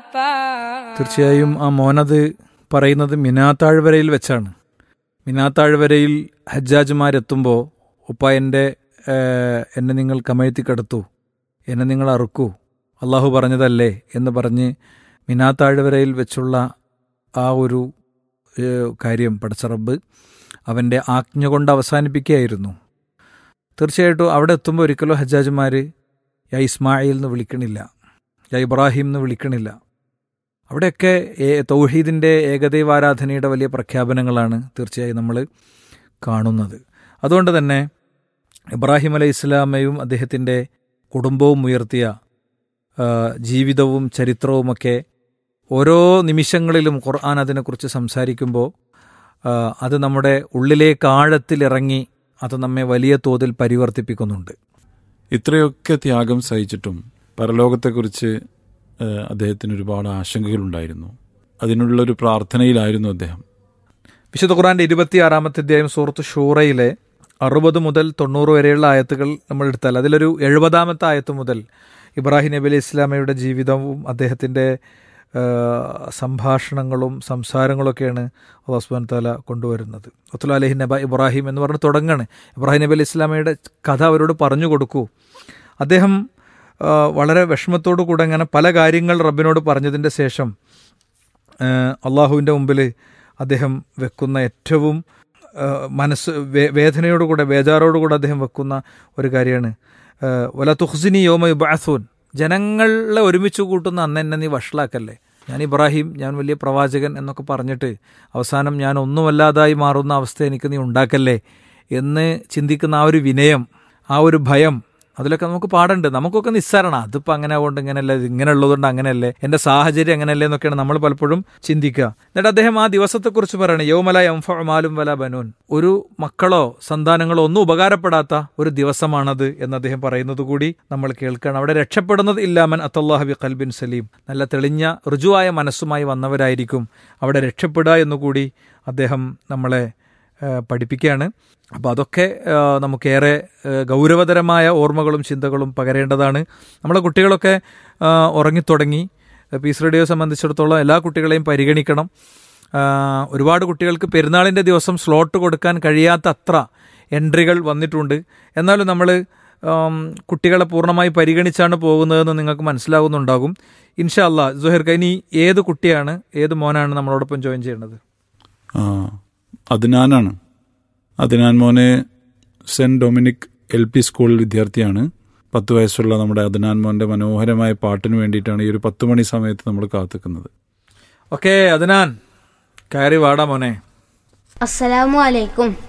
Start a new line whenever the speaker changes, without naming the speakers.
തീർച്ചയായും ആ മോനത് പറയുന്നത് മിനാത്താഴ്വരയിൽ വെച്ചാണ് മിനാത്താഴ്വരയിൽ ഹജ്ജാജുമാരെത്തുമ്പോൾ ഉപ്പ എൻ്റെ ഏഹ്, എന്നെ നിങ്ങൾ കമഴ്ത്തി കിടത്തു എന്നെ നിങ്ങൾ അറുക്കൂ അള്ളാഹു പറഞ്ഞതല്ലേ എന്ന് പറഞ്ഞ് മിനാത്താഴ്വരയിൽ വെച്ചുള്ള ആ ഒരു ഏഹ്, കാര്യം പടച്ചറബ് അവൻ്റെ ആജ്ഞ കൊണ്ട് അവസാനിപ്പിക്കുകയായിരുന്നു തീർച്ചയായിട്ടും അവിടെ എത്തുമ്പോൾ ഒരിക്കലും ഹജ്ജാജുമാർ യാ ഇസ്മായിൽ എന്ന് വിളിക്കണില്ല യാ ഇബ്രാഹിം എന്ന് വിളിക്കണില്ല അവിടെയൊക്കെ ഏ- തൗഹീദിൻ്റെ ഏകദൈവാരാധനയുടെ വലിയ പ്രഖ്യാപനങ്ങളാണ് തീർച്ചയായും നമ്മൾ കാണുന്നത് അതുകൊണ്ട് തന്നെ ഇബ്രാഹിം അലൈഹി ഇസ്ലാമയും അദ്ദേഹത്തിൻ്റെ കുടുംബവും ഉയർത്തിയ ആ, ജീവിതവും ചരിത്രവുമൊക്കെ ഓരോ നിമിഷങ്ങളിലും ഖുർആൻ അതിനെക്കുറിച്ച് സംസാരിക്കുമ്പോൾ ആ, അത് നമ്മുടെ ഉള്ളിലേക്ക് ആഴത്തിലിറങ്ങി അത് നമ്മെ വലിയ തോതിൽ പരിവർത്തിപ്പിക്കുന്നുണ്ട്
ഇത്രയൊക്കെ ത്യാഗം സഹിച്ചിട്ടും പരലോകത്തെക്കുറിച്ച് ഏഹ്, അദ്ദേഹത്തിന് ഒരുപാട് ആശങ്കകളുണ്ടായിരുന്നു അതിനുള്ളൊരു പ്രാർത്ഥനയിലായിരുന്നു അദ്ദേഹം
വിശുദ്ധ ഖുറാന്റെ ഇരുപത്തിയാറാമത്തെ അധ്യായം സൂറത്ത് ഷൂറയിലെ അറുപത് മുതൽ തൊണ്ണൂറ് വരെയുള്ള ആയത്തുകൾ നമ്മൾ എടുത്താൽ അതിലൊരു എഴുപതാമത്തെ ആയത്ത് മുതൽ ഇബ്രാഹിം നബി അലൈഹി ഇസ്ലാമയുടെ ജീവിതവും അദ്ദേഹത്തിൻ്റെ ആ, സംഭാഷണങ്ങളും സംസാരങ്ങളൊക്കെയാണ് അള്ളാഹു സുബ്ഹാനഹു താല കൊണ്ടുവരുന്നത് ഒത്തുല അലഹി നബ ഇബ്രാഹിം എന്ന് പറഞ്ഞ് തുടങ്ങാണ് ഇബ്രാഹിം നബി അലൈഹി ഇസ്ലാമയുടെ കഥ അവരോട് പറഞ്ഞു കൊടുക്കൂ അദ്ദേഹം ആ, വളരെ വിഷമത്തോടു കൂടെ അങ്ങനെ പല കാര്യങ്ങൾ റബ്ബിനോട് പറഞ്ഞതിൻ്റെ ശേഷം അള്ളാഹുവിൻ്റെ മുമ്പിൽ അദ്ദേഹം വെക്കുന്ന ഏറ്റവും ആ, മനസ്സ് വേ- വേദനയോടുകൂടെ ബേജാറോടുകൂടെ അദ്ദേഹം വെക്കുന്ന ഒരു കാര്യമാണ് വല തുഹ്സിനി യോമ യുബാസൂൻ ജനങ്ങളെ ഒരുമിച്ച് കൂട്ടുന്ന അന്ന് എന്നെ നീ വഷളാക്കല്ലേ ഞാൻ ഇബ്രാഹിം ഞാൻ വലിയ പ്രവാചകൻ എന്നൊക്കെ പറഞ്ഞിട്ട് അവസാനം ഞാൻ ഒന്നുമല്ലാതായി മാറുന്ന അവസ്ഥ എനിക്ക് നീ ഉണ്ടാക്കല്ലേ എന്ന് ചിന്തിക്കുന്ന ആ ഒരു വിനയം ആ ഒരു ഭയം അതിലൊക്കെ നമുക്ക് പാടുണ്ട് നമുക്കൊക്കെ നിസ്സാരണ അതിപ്പോൾ അങ്ങനെ ആവുകൊണ്ട് ഇങ്ങനെയല്ല ഇത് ഇങ്ങനെ ഉള്ളതുകൊണ്ട് അങ്ങനെയല്ലേ എൻ്റെ സാഹചര്യം അങ്ങനെയല്ലേ എന്നൊക്കെയാണ് നമ്മൾ പലപ്പോഴും ചിന്തിക്കുക എന്നിട്ട് അദ്ദേഹം ആ ദിവസത്തെക്കുറിച്ച് പറയണം യൗമല മാലും വല ബനൂൻ ഒരു മക്കളോ സന്താനങ്ങളോ ഒന്നും ഉപകാരപ്പെടാത്ത ഒരു ദിവസമാണത് എന്ന് അദ്ദേഹം പറയുന്നത് കൂടി നമ്മൾ കേൾക്കണം അവിടെ രക്ഷപ്പെടുന്നത് ഇല്ലാമൻ അത്തല്ലാഹബി കൽബിൻ സലീം നല്ല തെളിഞ്ഞ ഋജുവായ മനസ്സുമായി വന്നവരായിരിക്കും അവിടെ രക്ഷപ്പെടുക എന്നുകൂടി അദ്ദേഹം നമ്മളെ ഏഹ് പഠിപ്പിക്കുകയാണ് അപ്പോൾ അതൊക്കെ ഏഹ് നമുക്കേറെ ഏഹ് ഗൗരവതരമായ ഓർമ്മകളും ചിന്തകളും പകരേണ്ടതാണ് നമ്മളെ കുട്ടികളൊക്കെ ആഹ് ഉറങ്ങിത്തുടങ്ങി പീസ് റേഡിയോ സംബന്ധിച്ചിടത്തോളം എല്ലാ കുട്ടികളെയും പരിഗണിക്കണം ആഹ് ഒരുപാട് കുട്ടികൾക്ക് പെരുന്നാളിൻ്റെ ദിവസം സ്ലോട്ട് കൊടുക്കാൻ കഴിയാത്ത അത്ര എൻട്രികൾ വന്നിട്ടുണ്ട് എന്നാലും നമ്മൾ കുട്ടികളെ പൂർണ്ണമായി പരിഗണിച്ചാണ് പോകുന്നതെന്ന് നിങ്ങൾക്ക് മനസ്സിലാകുന്നുണ്ടാകും ഇൻഷാ അല്ലാ ജുഹൈർ ഇനി ഏത് കുട്ടിയാണ് ഏത് മോനാണ് നമ്മളോടൊപ്പം ജോയിൻ ചെയ്യേണ്ടത്
ആ അദ്നാനാണ് അദ്നാൻ മോനെ saint Dominic L P school വിദ്യാർത്ഥിയാണ് പത്ത് വയസ്സുള്ള നമ്മുടെ അദ്നാൻ മോന്റെ മനോഹരമായ പാട്ടിന് വേണ്ടിയിട്ടാണ് ഈ ഒരു പത്ത് മണി സമയത്ത് നമ്മൾ കാത്തിക്കുന്നത്
ഓക്കെ അതിനാൻ കയറി വാടാ മോനെ
അസ്സലാമു അലൈക്കും